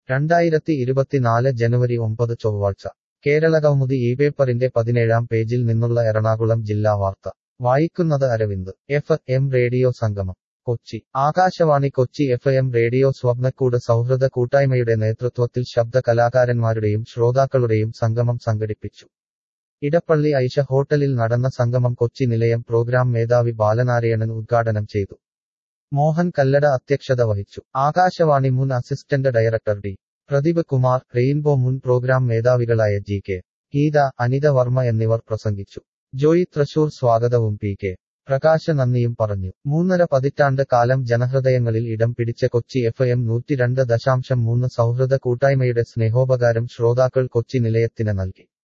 രണ്ടായിരത്തി ഇരുപത്തിനാല് ജനുവരി ഒമ്പത് ചൊവ്വാഴ്ച കേരളകൗമുദി ഈ പേപ്പറിന്റെ പതിനേഴാം പേജിൽ നിന്നുള്ള എറണാകുളം ജില്ലാ വാർത്ത വായിക്കുന്നത് അരവിന്ദ് എഫ് എം റേഡിയോ സംഗമം Kochi Akashvani Kochi F M radio Swapnakkoodu സൗഹൃദ കൂട്ടായ്മയുടെ നേതൃത്വത്തിൽ ശബ്ദ കലാകാരന്മാരുടെയും ശ്രോതാക്കളുടെയും സംഗമം സംഘടിപ്പിച്ചു ഇടപ്പള്ളി ഐഷ ഹോട്ടലിൽ നടന്ന സംഗമം കൊച്ചി നിലയം പ്രോഗ്രാം മേധാവി ബാലനാരായണൻ ഉദ്ഘാടനം ചെയ്തു മോഹൻ കല്ലട അധ്യക്ഷത വഹിച്ചു ആകാശവാണി മുൻ assistant director D Pradeep Kumar rainbow മുൻ പ്രോഗ്രാം മേധാവികളായ ജി കെ ഗീത അനിത വർമ്മ എന്നിവർ പ്രസംഗിച്ചു ജോയി തൃശൂർ സ്വാഗതവും പി കെ പ്രകാശ നന്ദിയും പറഞ്ഞു മൂന്നര പതിറ്റാണ്ട് കാലം ജനഹൃദയങ്ങളിൽ ഇടം പിടിച്ച കൊച്ചി എഫ് എം നൂറ്റിരണ്ട് ദശാംശം മൂന്ന് സൗഹൃദ കൂട്ടായ്മയുടെ സ്നേഹോപകാരം ശ്രോതാക്കൾ കൊച്ചി നിലയത്തിന് നൽകി